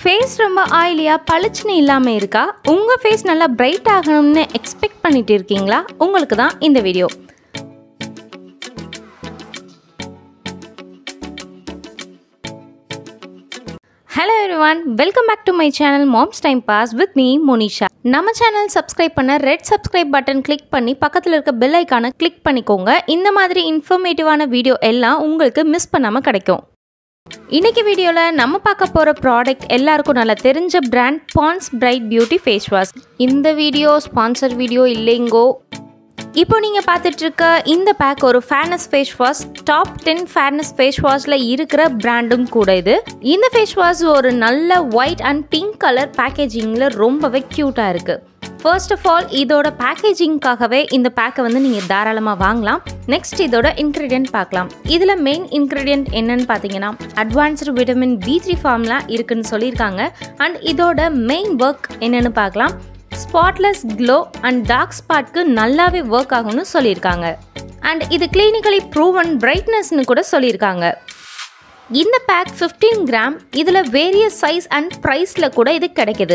face ரொம்ப ஆயிலியாக பளிச்சுன்னு இல்லாமல் இருக்கா உங்கள் ஃபேஸ் நல்லா பிரைட் ஆகணும்னு எக்ஸ்பெக்ட் பண்ணிட்டு இருக்கீங்களா உங்களுக்கு தான் இந்த video hello everyone welcome back to my channel moms time pass with me Monisha நம்ம சேனல் சப்ஸ்கிரைப் பண்ண ரெட் சப்ஸ்கிரைப் பட்டன் கிளிக் பண்ணி பக்கத்தில் இருக்க பெல் ஐக்கானை கிளிக் பண்ணிக்கோங்க இந்த மாதிரி இன்ஃபர்மேட்டிவான வீடியோ எல்லாம் உங்களுக்கு மிஸ் பண்ணாமல் கிடைக்கும் இன்னைக்கு வீடியோவில் நம்ம பார்க்க போகிற ப்ராடக்ட் எல்லாருக்கும் நல்லா தெரிஞ்ச brand Pond's bright beauty face wash இந்த வீடியோ ஸ்பான்சர் வீடியோ இல்லைங்கோ இப்போ நீங்கள் பார்த்துட்டு இருக்க இந்த பேக் ஒரு fairness face wash top ten fairness face வாஷில் இருக்கிற பிராண்டும் கூட இது இந்த ஃபேஸ் வாஷ் ஒரு நல்ல ஒயிட் அண்ட் பிங்க் கலர் பேக்கேஜிங்கில் ரொம்பவே க்யூட்டாக இருக்குது ஃபர்ஸ்ட் ஆஃப் ஆல் இதோட பேக்கேஜிங்காகவே இந்த பேக்கை வந்து நீங்கள் தாராளமாக வாங்கலாம் நெக்ஸ்ட் இதோட இன்க்ரீடியன்ட் பார்க்கலாம் இதில் மெயின் இன்க்ரீடியன்ட் என்னன்னு பார்த்தீங்கன்னா அட்வான்ஸ்டு விட்டமின் பி த்ரீ ஃபார்ம்லாம் இருக்குன்னு சொல்லியிருக்காங்க அண்ட் இதோட மெயின் ஒர்க் என்னன்னு பார்க்கலாம் ஸ்பாட்லெஸ் க்ளோ அண்ட் டார்க் ஸ்பாட்க்கு நல்லாவே ஒர்க் ஆகும்னு சொல்லியிருக்காங்க அண்ட் இது கிளினிக்கலி ப்ரூவன் பிரைட்னஸ்னு கூட சொல்லியிருக்காங்க இந்த பேக் 15 கிராம் இதில் வேரியஸ் சைஸ் அண்ட் ப்ரைஸில் கூட இது கிடைக்குது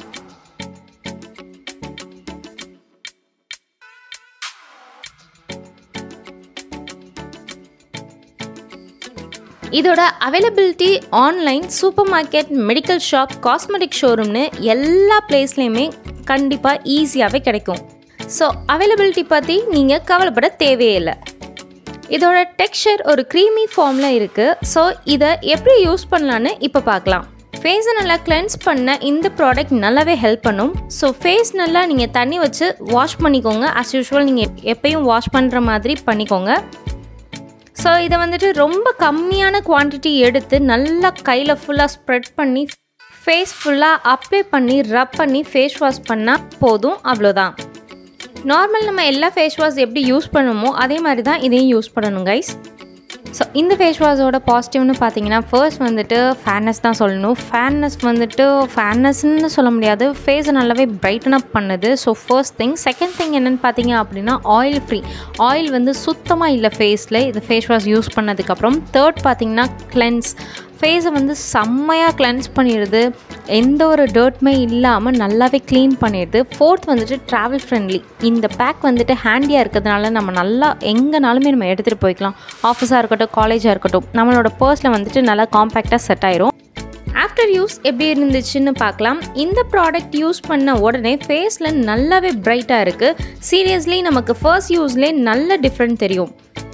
இதோட availability online super market medical shop cosmetic ஷோரூம்னு எல்லா பிளேஸ்லேயுமே கண்டிப்பாக ஈஸியாகவே கிடைக்கும் ஸோ அவைலபிலிட்டி பற்றி நீங்கள் கவலைப்பட தேவையே இல்லை இதோட டெக்ஸ்சர் ஒரு க்ரீமி ஃபார்மில் இருக்குது ஸோ இதை எப்படி யூஸ் பண்ணலான்னு இப்போ பார்க்கலாம் ஃபேஸை நல்லா கிளென்ஸ் பண்ண இந்த ப்ராடக்ட் நல்லாவே ஹெல்ப் பண்ணும் ஸோ ஃபேஸ் நல்லா நீங்கள் தண்ணி வச்சு வாஷ் பண்ணிக்கோங்க அஸ் யூஷுவல் நீங்கள் எப்பயும் வாஷ் பண்ணுற மாதிரி பண்ணிக்கோங்க ஸோ இதை வந்துட்டு ரொம்ப கம்மியான குவான்டிட்டி எடுத்து நல்லா கையில் ஃபுல்லாக ஸ்ப்ரெட் பண்ணி ஃபேஸ் ஃபுல்லாக அப்ளை பண்ணி ரப் பண்ணி ஃபேஸ் வாஷ் பண்ணால் போதும் அவ்வளோதான் நார்மல் நம்ம எல்லா ஃபேஸ் வாஷ் எப்படி யூஸ் பண்ணுமோ அதே மாதிரி தான் இதையும் யூஸ் பண்ணணும் கைஸ் ஸோ இந்த ஃபேஸ் வாஷோட பாசிட்டிவ்னு பார்த்தீங்கன்னா ஃபர்ஸ்ட் வந்துட்டு ஃபேர்னஸ் தான் சொல்லணும் ஃபேர்னஸ் வந்துட்டு ஃபேர்னஸ்ன்னு சொல்ல முடியாது ஃபேஸை நல்லாவே பிரைட்டன் அப் பண்ணுது so first thing second thing என்னென்னு பார்த்தீங்க அப்படின்னா ஆயில் ஃப்ரீ ஆயில் வந்து சுத்தமாக இல்லை ஃபேஸில் இது ஃபேஸ் வாஷ் யூஸ் பண்ணதுக்கப்புறம் தேர்ட் பார்த்தீங்கன்னா கிளென்ஸ் ஃபேஸை வந்து செம்மையாக கிளென்ஸ் பண்ணிடுது எந்த ஒரு டர்ட்மே இல்லாமல் நல்லாவே க்ளீன் பண்ணிடுது ஃபோர்த் வந்துட்டு ட்ராவல் ஃப்ரெண்ட்லி இந்த பேக் வந்துட்டு ஹேண்டியாக இருக்கிறதுனால நம்ம நல்லா எங்கேனாலுமே நம்ம எடுத்துகிட்டு போய்க்கலாம் ஆஃபீஸாக இருக்கட்டும் காலேஜாக இருக்கட்டும் நம்மளோட பர்ஸில் வந்துட்டு நல்லா காம்பேக்டாக செட் ஆயிரும் ஆஃப்டர் யூஸ் எப்படி இருந்துச்சுன்னு பார்க்கலாம் இந்த ப்ராடக்ட் யூஸ் பண்ண உடனே ஃபேஸில் நல்லாவே பிரைட்டாக இருக்குது சீரியஸ்லி நமக்கு ஃபர்ஸ்ட் யூஸ்லேயே நல்ல டிஃப்ரெண்ட் தெரியும்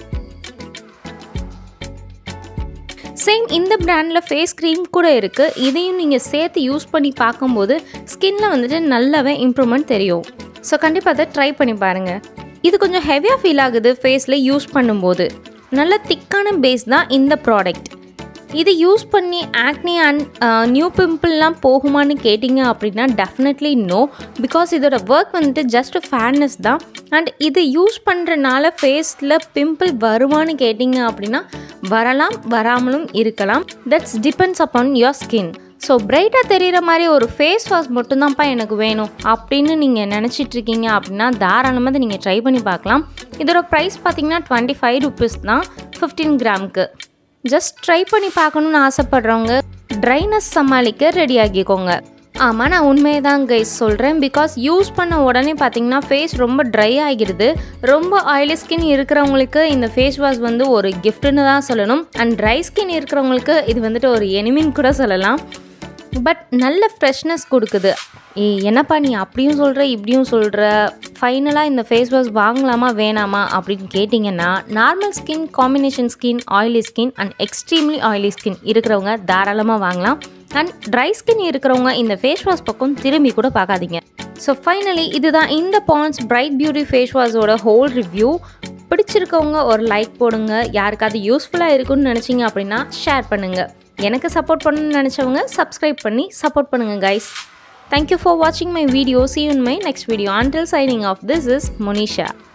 சேம் இந்த பிராண்டில் ஃபேஸ் க்ரீம் கூட இருக்குது இதையும் நீங்கள் சேர்த்து யூஸ் பண்ணி பார்க்கும்போது ஸ்கின்ல வந்துட்டு நல்லாவே இம்ப்ரூவ்மெண்ட் தெரியும் ஸோ கண்டிப்பாக அதை ட்ரை பண்ணி பாருங்கள் இது கொஞ்சம் ஹெவியாக ஃபீல் ஆகுது ஃபேஸில் யூஸ் பண்ணும்போது நல்ல திக்கான பேஸ் தான் இந்த ப்ராடக்ட் இது யூஸ் பண்ணி ஆக்னி அண்ட் நியூ பிம்பிள்லாம் போகுமான்னு கேட்டிங்க அப்படின்னா டெஃபினெட்லி நோ பிகாஸ் இதோட ஒர்க் வந்துட்டு ஜஸ்ட் ஃபேர்னஸ் தான் அண்ட் இது யூஸ் பண்ணுறனால ஃபேஸில் பிம்பிள் வருமான்னு கேட்டிங்க அப்படின்னா வரலாம் வராமலும் இருக்கலாம் that's depends upon your skin so பிரைட்டாக தெரிகிற மாதிரி ஒரு ஃபேஸ் வாஷ் மட்டும்தான்ப்பா எனக்கு வேணும் அப்படின்னு நீங்கள் நினச்சிட்டு இருக்கீங்க அப்படின்னா தாராளமாக நீங்கள் ட்ரை பண்ணி பார்க்கலாம் இதோட ப்ரைஸ் பார்த்தீங்கன்னா டுவெண்ட்டி ஃபைவ் ருபீஸ் தான் ஃபிஃப்டீன் கிராமுக்கு ஜஸ்ட் ட்ரை பண்ணி பார்க்கணுன்னு ஆசைப்படுறவங்க ட்ரைனஸ் சமாளிக்க ரெடி ஆகிக்கோங்க ஆமாம் நான் உண்மையை தான் கைஸ் சொல்கிறேன் பிகாஸ் யூஸ் பண்ண உடனே பார்த்தீங்கன்னா ஃபேஸ் ரொம்ப ட்ரை ஆகிடுது ரொம்ப ஆயிலி ஸ்கின் இருக்கிறவங்களுக்கு இந்த ஃபேஸ் வாஷ் வந்து ஒரு கிஃப்ட்டுன்னு தான் சொல்லணும் அண்ட் ட்ரை ஸ்கின் இருக்கிறவங்களுக்கு இது வந்துட்டு ஒரு எனிமின்னு கூட சொல்லலாம் பட் நல்ல ஃப்ரெஷ்னஸ் கொடுக்குது ஏ என்னப்பா நீ அப்படியும் சொல்கிற இப்படியும் சொல்கிற ஃபைனலாக இந்த ஃபேஸ் வாஷ் வாங்கலாமா வேணாமா அப்படின்னு கேட்டிங்கன்னா normal skin combination skin oily skin and extremely oily skin இருக்கிறவங்க தாராளமாக வாங்கலாம் அண்ட் ட்ரை ஸ்கின் இருக்கிறவங்க இந்த ஃபேஸ் வாஷ் பக்கம் திரும்பி கூட பார்க்காதீங்க ஸோ ஃபைனலி இதுதான் இந்த பாண்ட்ஸ் பிரைட் பியூட்டி ஃபேஸ் வாஷோட ஹோல் ரிவ்யூ பிடிச்சிருக்கவங்க ஒரு லைக் போடுங்க யாருக்காவது யூஸ்ஃபுல்லாக இருக்குன்னு நினச்சிங்க அப்படின்னா ஷேர் பண்ணுங்கள் எனக்கு சப்போர்ட் பண்ணணும்னு நினச்சவங்க சப்ஸ்கிரைப் பண்ணி சப்போர்ட் பண்ணுங்கள் கைஸ் தேங்க்யூ ஃபார் வாட்சிங் my video see you in my next video until signing off this is Munisha